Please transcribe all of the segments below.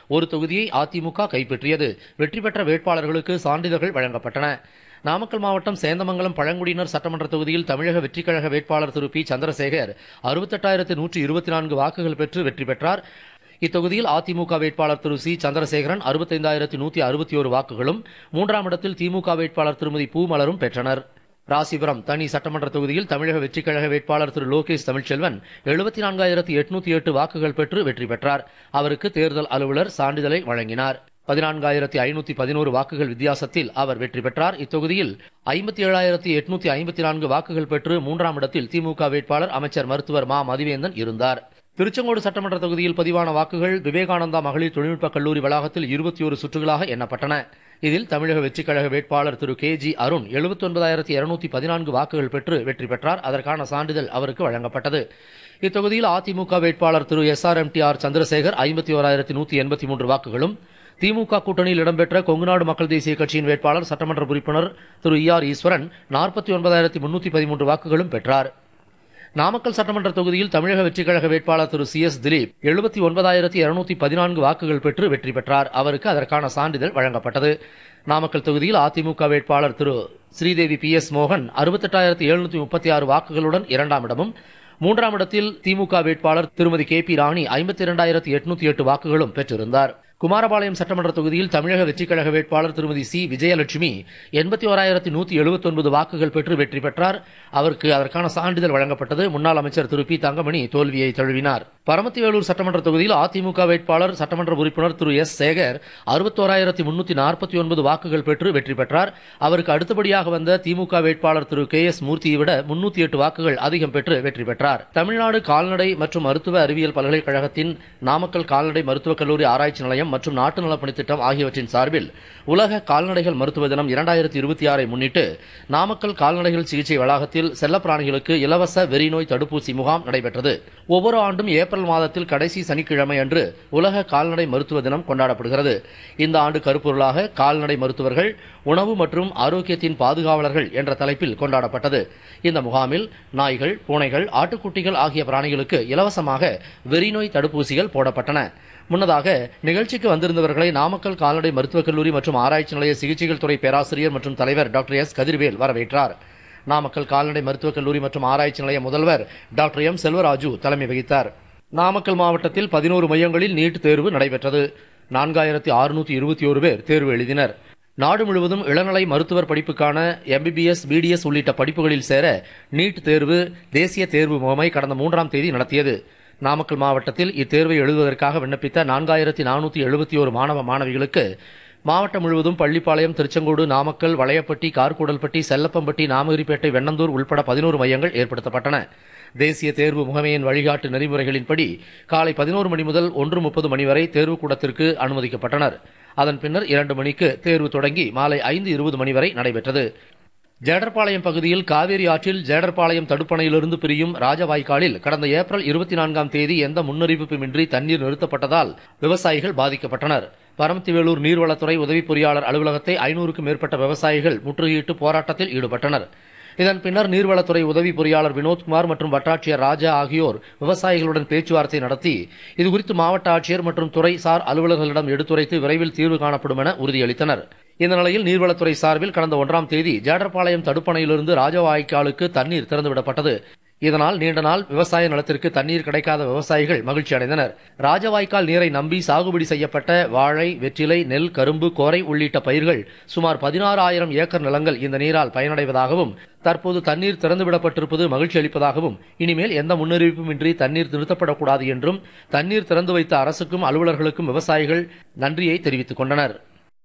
ஒரு தொகுதியை அதிமுக கைப்பற்றியது வெற்றி பெற்ற வேட்பாளர்களுக்கு சான்றிதழ்கள் வழங்கப்பட்டன நாமக்கல் மாவட்டம் சேந்தமங்கலம் பழங்குடியினர் சட்டமன்ற தொகுதியில் தமிழக வெற்றிக் கழக வேட்பாளர் திரு பி சந்திரசேகர் அறுபத்தெட்டாயிரத்து நூற்றி இருபத்தி நான்கு வாக்குகள் பெற்று வெற்றி பெற்றார் இத்தொகுதியில் அதிமுக வேட்பாளர் திரு சி சந்திரசேகரன் அறுபத்தைந்தாயிரத்தி நூற்றி அறுபத்தி ஒரு வாக்குகளும் மூன்றாம் இடத்தில் திமுக வேட்பாளர் திருமதி பூமலரும் பெற்றனர் ராசிபுரம் தனி சட்டமன்ற தொகுதியில் தமிழக வெற்றிக் கழக வேட்பாளர் திரு லோகேஷ் தமிழ்ச்செல்வன் எழுபத்தி நான்காயிரத்தி எட்நூத்தி எட்டு வாக்குகள் பெற்று வெற்றி பெற்றார் அவருக்கு தேர்தல் அலுவலர் சான்றிதழை வழங்கினார் பதினான்காயிரத்தி ஐநூத்தி பதினோரு வாக்குகள் வித்தியாசத்தில் அவர் வெற்றி பெற்றார் இத்தொகுதியில் ஐம்பத்தி ஏழாயிரத்தி எட்நூத்தி ஐம்பத்தி நான்கு வாக்குகள் பெற்று மூன்றாம் இடத்தில் திமுக வேட்பாளர் அமைச்சர் மருத்துவர் மா மதிவேந்தன் இருந்தார் திருச்செங்கோடு சட்டமன்ற தொகுதியில் பதிவான வாக்குகள் விவேகானந்தா மகளிர் தொழில்நுட்ப கல்லூரி வளாகத்தில் இருபத்தி ஒரு சுற்றுகளாக எண்ணப்பட்டன இதில் தமிழக வெற்றிக் கழக வேட்பாளர் திரு கே ஜி அருண் எழுபத்தி ஒன்பதாயிரத்தி இருநூத்தி பதினான்கு வாக்குகள் பெற்று வெற்றி பெற்றார் அதற்கான சான்றிதழ் அவருக்கு வழங்கப்பட்டது இத்தொகுதியில் அதிமுக வேட்பாளர் Thiru S R M T R Chandrasekar ஐம்பத்தி ஓராயிரத்தி நூத்தி எண்பத்தி மூன்று வாக்குகளும் திமுக கூட்டணியில் இடம்பெற்ற கொங்குநாடு மக்கள் தேசிய கட்சியின் வேட்பாளர் சட்டமன்ற உறுப்பினர் திரு இ ஆர் ஈஸ்வரன் நாற்பத்தி ஒன்பதாயிரத்தி முன்னூத்தி பதிமூன்று வாக்குகளும் பெற்றார் நாமக்கல் சட்டமன்ற தொகுதியில் தமிழக வெற்றிக் கழக வேட்பாளர் திரு சி எஸ் திலீப் எழுபத்தி ஒன்பதாயிரத்தி இருநூத்தி பதினான்கு வாக்குகள் பெற்று வெற்றி பெற்றார் அவருக்கு அதற்கான சான்றிதழ் வழங்கப்பட்டது நாமக்கல் தொகுதியில் அதிமுக வேட்பாளர் திரு ஸ்ரீதேவி பி எஸ் மோகன் அறுபத்தெட்டாயிரத்தி எழுநூத்தி முப்பத்தி ஆறு வாக்குகளுடன் இரண்டாம் இடமும் மூன்றாம் இடத்தில் திமுக வேட்பாளர் திருமதி கே பி ராணி ஐம்பத்தி இரண்டாயிரத்தி எட்நூத்தி எட்டு வாக்குகளும் பெற்றிருந்தார் குமாரபாளையம் சட்டமன்ற தொகுதியில் தமிழக வெற்றிக் கழக வேட்பாளர் திருமதி சி விஜயலட்சுமி எண்பத்தி ஓராயிரத்தி நூத்தி எழுபத்தி ஒன்பது வாக்குகள் பெற்று வெற்றி பெற்றார் அவருக்கு அதற்கான சான்றிதழ் வழங்கப்பட்டது முன்னாள் அமைச்சர் திரு பி தங்கமணி தோல்வியை தழுவினார் பரமத்திவேலூர் சட்டமன்ற தொகுதியில் அதிமுக வேட்பாளர் சட்டமன்ற உறுப்பினர் திரு எஸ் சேகர் அறுபத்தோராயிரத்தி முன்னூத்தி நாற்பத்தி ஒன்பது வாக்குகள் பெற்று வெற்றி பெற்றார் அவருக்கு அடுத்தபடியாக வந்த திமுக வேட்பாளர் திரு கே எஸ் மூர்த்தியை விட முன்னூத்தி எட்டு வாக்குகள் அதிகம் பெற்று வெற்றி பெற்றார் தமிழ்நாடு கால்நடை மற்றும் மருத்துவ அறிவியல் பல்கலைக்கழகத்தின் நாமக்கல் கால்நடை மருத்துவக் கல்லூரி ஆராய்ச்சி நிலையம் மற்றும் நாட்டு நலப்பணித் திட்டம் ஆகியவற்றின் சார்பில் உலக கால்நடைகள் மருத்துவ தினம் இரண்டாயிரத்தி இருபத்தி ஆறை முன்னிட்டு நாமக்கல் கால்நடைகள் சிகிச்சை வளாகத்தில் செல்லப்பிராணிகளுக்கு இலவச வெறிநோய் தடுப்பூசி முகாம் நடைபெற்றது ஒவ்வொரு ஆண்டும் ஏப்ரல் மாதத்தில் கடைசி சனிக்கிழமை அன்று உலக கால்நடை மருத்துவ தினம் கொண்டாடப்படுகிறது இந்த ஆண்டு கருப்பொருளாக கால்நடை மருத்துவர்கள் உணவு மற்றும் ஆரோக்கியத்தின் பாதுகாவலர்கள் என்ற தலைப்பில் கொண்டாடப்பட்டது இந்த முகாமில் நாய்கள் பூனைகள் ஆட்டுக்குட்டிகள் ஆகிய பிராணிகளுக்கு இலவசமாக வெறிநோய் தடுப்பூசிகள் போடப்பட்டன முன்னதாக நிகழ்ச்சிக்கு வந்திருந்தவர்களை நாமக்கல் கால்நடை மருத்துவக் கல்லூரி மற்றும் ஆராய்ச்சி நிலைய சிகிச்சைகள் துறை பேராசிரியர் மற்றும் தலைவர் டாக்டர் எஸ் கதிர்வேல் வரவேற்றார் நாமக்கல் கால்நடை மருத்துவக் கல்லூரி மற்றும் ஆராய்ச்சி நிலைய முதல்வர் டாக்டர் எம் செல்வராஜு தலைமை வகித்தார் நாமக்கல் மாவட்டத்தில் பதினோரு மையங்களில் நீட் தேர்வு நடைபெற்றது நான்காயிரத்தி அறுநூத்தி இருபத்தி ஒரு பேர் தேர்வு எழுதினர் நாடு முழுவதும் இளநிலை மருத்துவர் படிப்புக்கான எம்பிபிஎஸ் பிடிஎஸ் உள்ளிட்ட படிப்புகளில் சேர நீட் தேர்வு தேசிய தேர்வு முகமை கடந்த மூன்றாம் தேதி நடத்தியது நாமக்கல் மாவட்டத்தில் இத்தேர்வை எழுதுவதற்காக விண்ணப்பித்த நான்காயிரத்தி நானூற்றி எழுபத்தி ஒரு மாணவ மாணவிகளுக்கு மாவட்டம் முழுவதும் பள்ளிப்பாளையம் திருச்செங்கோடு நாமக்கல் வளையப்பட்டி கார்கூடல்பட்டி செல்லப்பம்பட்டி நாமகிரிப்பேட்டை வெண்ணந்தூர் உள்பட பதினோரு மையங்கள் ஏற்படுத்தப்பட்டன தேசிய தேர்வு முகமையின் வழிகாட்டு நெறிமுறைகளின்படி காலை பதினோரு மணி முதல் ஒன்று முப்பது மணி வரை தேர்வுக்கூடத்திற்கு அனுமதிக்கப்பட்டனர் அதன் பின்னர் இரண்டு மணிக்கு தேர்வு தொடங்கி மாலை ஐந்து இருபது மணி வரை நடைபெற்றது ஜேடர்பாளையம் பகுதியில் காவேரி ஆற்றில் ஜேடர்பாளையம் தடுப்பணையிலிருந்து பிரியும் ராஜவாய்க்காலில் கடந்த ஏப்ரல் இருபத்தி நான்காம் தேதி எந்த முன்னறிவிப்புமின்றி தண்ணீர் நிறுத்தப்பட்டதால் விவசாயிகள் பாதிக்கப்பட்டனர் பரமத்திவேலூர் நீர்வளத்துறை உதவி பொறியாளர் அலுவலகத்தை ஐநூறுக்கும் மேற்பட்ட விவசாயிகள் முற்றுகையிட்டு போராட்டத்தில் ஈடுபட்டனர் இதன் பின்னர் நீர்வளத்துறை உதவி பொறியாளர் வினோத்குமார் மற்றும் வட்டாட்சியர் ராஜா ஆகியோர் விவசாயிகளுடன் பேச்சுவார்த்தை நடத்தி இதுகுறித்து மாவட்ட ஆட்சியர் மற்றும் துறை சார் அலுவலர்களிடம் எடுத்துரைத்து விரைவில் தீர்வு காணப்படும் என உறுதியளித்தனர் இந்த நிலையில் நீர்வளத்துறை சார்பில் கடந்த ஒன்றாம் தேதி ஜேடர்பாளையம் தடுப்பணையிலிருந்து ராஜவாய்க்காலுக்கு தண்ணீர் திறந்துவிடப்பட்டது இதனால் நீண்ட நாள் விவசாய நிலத்திற்கு தண்ணீர் கிடைக்காத விவசாயிகள் மகிழ்ச்சி அடைந்தனர் ராஜவாய்க்கால் நீரை நம்பி சாகுபடி செய்யப்பட்ட வாழை வெற்றிலை நெல் கரும்பு கோரை உள்ளிட்ட பயிர்கள் சுமார் பதினாறு ஆயிரம் ஏக்கர் நிலங்கள் இந்த நீரால் பயனடைவதாகவும் தற்போது தண்ணீர் திறந்துவிடப்பட்டிருப்பது மகிழ்ச்சி அளிப்பதாகவும் இனிமேல் எந்த முன்னறிவிப்புமின்றி தண்ணீர் நிறுத்தப்படக்கூடாது என்றும் தண்ணீர் திறந்து வைத்த அரசுக்கும் அலுவலர்களுக்கும் விவசாயிகள் நன்றியை தெரிவித்துக் கொண்டனர்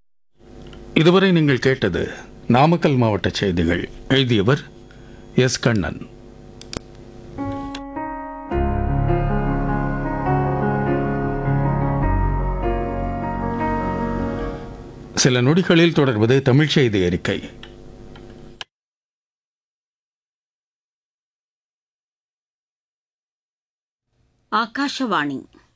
இதுவரை நீங்கள் கேட்டது நாமக்கல் மாவட்ட செய்திகள் எழுதியவர் எஸ் கண்ணன் சில நொடிகளில் தொடர்வது தமிழ் செய்தி அறிக்கை ಆಕಾಶವಾಣಿ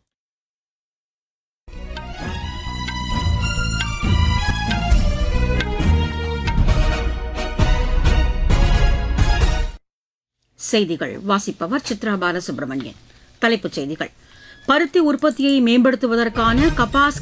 செய்திகள் வாசிப்பவர் சித்ரா பாலசுப்ரமணியன் தலைப்புச் செய்திகள் பருத்தி உற்பத்தியை மேம்படுத்துவதற்கான கபாஸ்